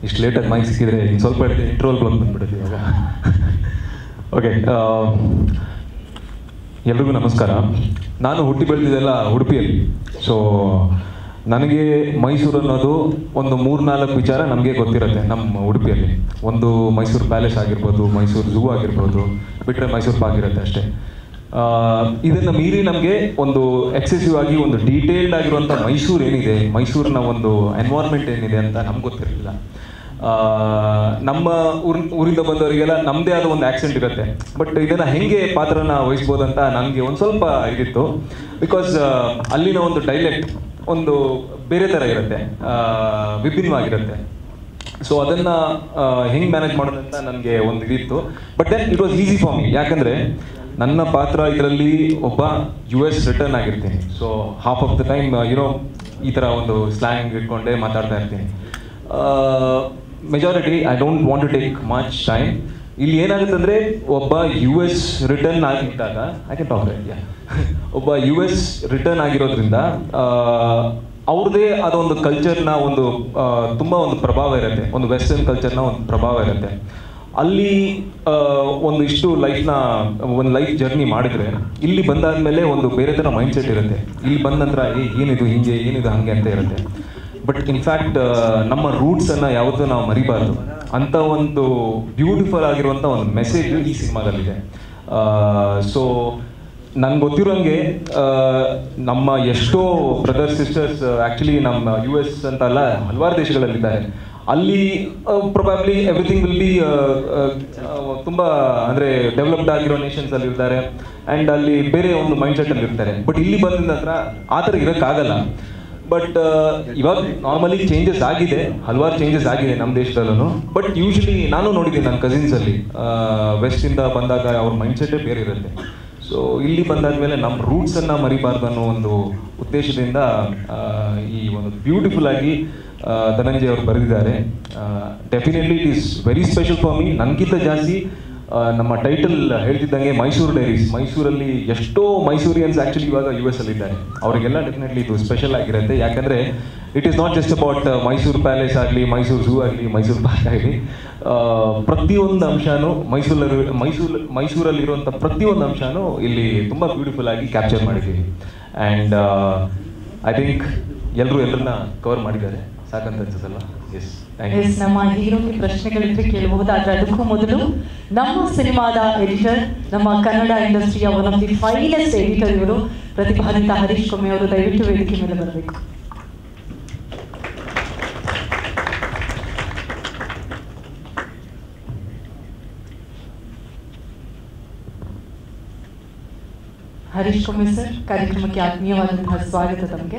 ಇಷ್ಟು ಲೇಟಾಗಿ ಮೈಕ್ ಸಿಕ್ಕಿದ್ರೆ ಇನ್ನು ಸ್ವಲ್ಪ ಇಂಟ್ರೋಲ್ ಬಂದು ಬಂದ್ಬಿಡುತ್ತೆ ಇವಾಗ ಓಕೆ ಎಲ್ರಿಗೂ ನಮಸ್ಕಾರ ನಾನು ಹುಟ್ಟಿ ಬೆಳೆದಿದ್ದೆಲ್ಲ ಉಡುಪಿಯಲ್ಲಿ ಸೊ ನನಗೆ ಮೈಸೂರು ಅನ್ನೋದು ಒಂದು ಮೂರ್ನಾಲ್ಕು ವಿಚಾರ ನಮಗೆ ಗೊತ್ತಿರುತ್ತೆ ನಮ್ಮ ಉಡುಪಿಯಲ್ಲಿ ಒಂದು ಮೈಸೂರು ಪ್ಯಾಲೇಸ್ ಆಗಿರ್ಬೋದು ಮೈಸೂರು ಝೂ ಆಗಿರ್ಬೋದು ಬಿಟ್ಟರೆ ಮೈಸೂರು ಪಾರ್ಕ್ ಇರುತ್ತೆ ಅಷ್ಟೇ ಆ, ಇದನ್ನ ಮೀರಿ ನಮಗೆ ಒಂದು ಎಕ್ಸೆಸಿವ್ ಆಗಿ ಒಂದು ಡೀಟೇಲ್ಡ್ ಆಗಿರುವಂಥ ಮೈಸೂರು ಏನಿದೆ ಮೈಸೂರಿನ ಒಂದು ಎನ್ವೈರ್ಮೆಂಟ್ ಏನಿದೆ ಅಂತ ನಮ್ಗೆ ಗೊತ್ತಿರಲಿಲ್ಲ ಆ, ನಮ್ಮ ಊರ್ ಊರಿಂದ ಬಂದವರಿಗೆಲ್ಲ ನಮ್ಮದೇ ಆದ ಒಂದು ಆಕ್ಸೆಂಟ್ ಇರುತ್ತೆ ಬಟ್ ಇದನ್ನ ಹೆಂಗೆ ಪಾತ್ರನ ವಹಿಸ್ಬೋದಂತ ನನಗೆ ಒಂದು ಸ್ವಲ್ಪ ಇದಿತ್ತು ಬಿಕಾಸ್ ಅಲ್ಲಿನ ಒಂದು ಡೈಲೆಕ್ಟ್ ಒಂದು ಬೇರೆ ಥರ ಇರುತ್ತೆ ಆ, ವಿಭಿನ್ನವಾಗಿರುತ್ತೆ ಸೊ ಅದನ್ನ ಹೆಂಗೆ ಮ್ಯಾನೇಜ್ ಮಾಡೋದಂತ ನನಗೆ ಒಂದು ಇದಿತ್ತು but then it was easy for me ಯಾಕಂದ್ರೆ ನನ್ನ ಪಾತ್ರ ಇದರಲ್ಲಿ ಒಬ್ಬ ಯು ಎಸ್ ರಿಟರ್ನ್ ಆಗಿರ್ತೀನಿ so half of the time you know ಈ ಥರ ಒಂದು ಸ್ಲ್ಯಾಂಗ್ ಇಟ್ಕೊಂಡೇ ಮಾತಾಡ್ತಾ ಇರ್ತೀನಿ majority I don't want to take much time ಇಲ್ಲಿ ಏನಾಗುತ್ತೆ ಅಂದರೆ ಒಬ್ಬ ಯು ಎಸ್ ರಿಟರ್ನ್ ಆಗಿದ್ದಾಗ ಐ ಕ್ಯಾನ್ ಟಾಕ್ ಯಾ ಒಬ್ಬ ಯು ಎಸ್ ರಿಟರ್ನ್ ಆಗಿರೋದ್ರಿಂದ ಅವ್ರದ್ದೇ ಆದ ಒಂದು ಕಲ್ಚರ್ನ ಒಂದು ಆ, ತುಂಬ ಒಂದು ಪ್ರಭಾವ ಇರುತ್ತೆ ಒಂದು ವೆಸ್ಟರ್ನ್ ಕಲ್ಚರ್ನ ಒಂದು ಪ್ರಭಾವ ಇರುತ್ತೆ ಅಲ್ಲಿ ಆ, ಒಂದು ಇಷ್ಟು ಲೈಫ್ನ ಒಂದು ಲೈಫ್ ಜರ್ನಿ ಮಾಡಿದ್ರೆ ಇಲ್ಲಿ ಬಂದಾದ್ಮೇಲೆ ಒಂದು ಬೇರೆ ಥರ ಮೈಂಡ್ ಸೆಟ್ ಇರುತ್ತೆ ಇಲ್ಲಿ ಬಂದ ನಂತರ ಏ ಏನಿದು ಹಿಂಗೆ ಏನಿದು ಹಾಗೆ ಅಂತ ಇರುತ್ತೆ ಬಟ್ ಇನ್ಫ್ಯಾಕ್ಟ್ ನಮ್ಮ ರೂಟ್ಸನ್ನು ಯಾವತ್ತೂ ನಾವು ಮರಿಬಾರ್ದು ಅಂತ ಒಂದು ಬ್ಯೂಟಿಫುಲ್ ಆಗಿರುವಂಥ ಒಂದು ಮೆಸೇಜ್ ಈ ಸಿನಿಮಾದಲ್ಲಿದೆ ಸೊ ನನ್ಗೆ ಗೊತ್ತಿರೋಂಗೆ ಆ, ನಮ್ಮ ಎಷ್ಟೋ ಬ್ರದರ್ಸ್ ಸಿಸ್ಟರ್ಸ್ ಆ್ಯಕ್ಚುಲಿ ನಮ್ಮ ಯು ಎಸ್ ಅಂತ ಅಲ್ಲ ಹಲವಾರು ದೇಶಗಳಲ್ಲಿದ್ದಾರೆ ಅಲ್ಲಿ ಪ್ರೊಬಾಬ್ಲಿ ಎವ್ರಿಥಿಂಗ್ ವಿಲ್ ಬಿ ತುಂಬ ಅಂದರೆ ಡೆವಲಪ್ಡ್ ಆಗಿರೋ ನೇಷನ್ಸ್ ಅಲ್ಲಿ ಇರ್ತಾರೆ ಆ್ಯಂಡ್ ಅಲ್ಲಿ ಬೇರೆ ಒಂದು ಮೈಂಡ್ ಸೆಟ್ ಅಲ್ಲಿ ಇರ್ತಾರೆ ಬಟ್ ಇಲ್ಲಿ ಬಂದ ನಂತರ ಆ ಥರ ಇರೋಕ್ಕಾಗಲ್ಲ ಬಟ್ ಇವಾಗ ನಾರ್ಮಲಿ ಚೇಂಜಸ್ ಆಗಿದೆ ಹಲವಾರು ಚೇಂಜಸ್ ಆಗಿದೆ ನಮ್ಮ ದೇಶದಲ್ಲೂ ಬಟ್ ಯೂಶಲಿ ನಾನು ನೋಡಿದ್ದೀನಿ ನನ್ನ ಕಸಿನ್ಸಲ್ಲಿ ವೆಸ್ಟಿಂದ ಬಂದಾಗ ಅವ್ರ ಮೈಂಡ್ ಸೆಟ್ಟೇ ಬೇರೆ ಇರುತ್ತೆ ಸೊ ಇಲ್ಲಿ ಬಂದಾದ್ಮೇಲೆ ನಮ್ಮ ರೂಟ್ಸನ್ನು ಮರಿಬಾರ್ದು ಅನ್ನೋ ಒಂದು ಉದ್ದೇಶದಿಂದ ಆ, ಈ ಒಂದು ಬ್ಯೂಟಿಫುಲ್ ಆಗಿ ಆ, ಧನಂಜಯ್ ಅವರು ಬರೆದಿದ್ದಾರೆ definitely it is very special for me ನನಗಿಂತ ಜಾಸ್ತಿ ಆ, ನಮ್ಮ ಟೈಟಲ್ ಹೇಳ್ತಿದ್ದಂಗೆ ಮೈಸೂರು ಡೈರೀಸ್ ಮೈಸೂರಲ್ಲಿ ಎಷ್ಟೋ ಮೈಸೂರಿಯನ್ಸ್ ಆ್ಯಕ್ಚುಲಿ ಇವಾಗ ಯು ಎಸ್ ಅಲ್ಲಿದ್ದಾರೆ ಅವರಿಗೆಲ್ಲ ಡೆಫಿನೆಟ್ಲಿ ಇದು ಸ್ಪೆಷಲ್ ಆಗಿರುತ್ತೆ ಯಾಕಂದರೆ it is not just about Mysuru palace ಆಗಲಿ ಮೈಸೂರು ಝೂ ಆಗಲಿ ಮೈಸೂರು ಪಾರ್ಕ್ ಆಗಲಿ ಪ್ರತಿಯೊಂದು ಅಂಶನೂ ಮೈಸೂರಲ್ಲಿ ಮೈಸೂರು ಮೈಸೂರಲ್ಲಿರುವಂಥ ಪ್ರತಿಯೊಂದು ಅಂಶನೂ ಇಲ್ಲಿ ತುಂಬ ಬ್ಯೂಟಿಫುಲ್ ಆಗಿ ಕ್ಯಾಪ್ಚರ್ ಮಾಡಿದ್ದೀವಿ ಆ್ಯಂಡ್ ಐ ಥಿಂಕ್ ಎಲ್ಲರೂ ಎಲ್ಲರನ್ನ ಕವರ್ ಮಾಡಿದ್ದಾರೆ ಸಾಕಂತ ಅನ್ಸುತ್ತಲ್ಲ ಎಸ್ ಥ್ಯಾಂಕ್ ಯು ಎಸ್ ನಮ್ಮ ಹೀರೋಗೆ ಪ್ರಶ್ನೆಗಳಿದ್ರೆ ಕೇಳಬಹುದು ಆದ್ರೆ ಅದಕ್ಕೂ ಮೊದಲು ನಮ್ಮ ಸಿನಿಮಾದ ಎಡಿಟರ್ ನಮ್ಮ ಕನ್ನಡ ಇಂಡಸ್ಟ್ರಿಯ one of the finest editor ಇವರು ಪ್ರತಿಭಾನ್ವಿತ ಹರೀಶ್ ಕೊಮ್ಮೆ ಅವರು ದಯವಿಟ್ಟು ವೇದಿಕೆ ಮೇಲೆ ಬರಬೇಕು ಹರೀಶ್ ಕೊಮ್ಮೆ ಸರ್ ಕಾರ್ಯಕ್ರಮಕ್ಕೆ ಆತ್ಮೀಯವಾದಂತಹ ಸ್ವಾಗತ ತಮಗೆ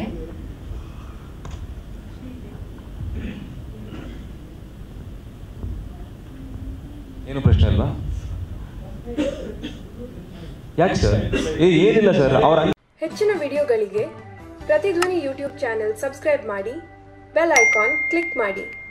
ಏನು ಪ್ರಶ್ನೆ ಅಲ್ವಾ ಯಾಕೆ ಸರ್ ಏ ಏನಿಲ್ಲ ಸರ್ ಅವ್ರ ಹೆಚ್ಚಿನ ವಿಡಿಯೋಗಳಿಗೆ ಪ್ರತಿಧ್ವನಿ ಯೂಟ್ಯೂಬ್ ಚಾನೆಲ್ ಸಬ್ಸ್ಕ್ರೈಬ್ ಮಾಡಿ ಬೆಲ್ ಐಕಾನ್ ಕ್ಲಿಕ್ ಮಾಡಿ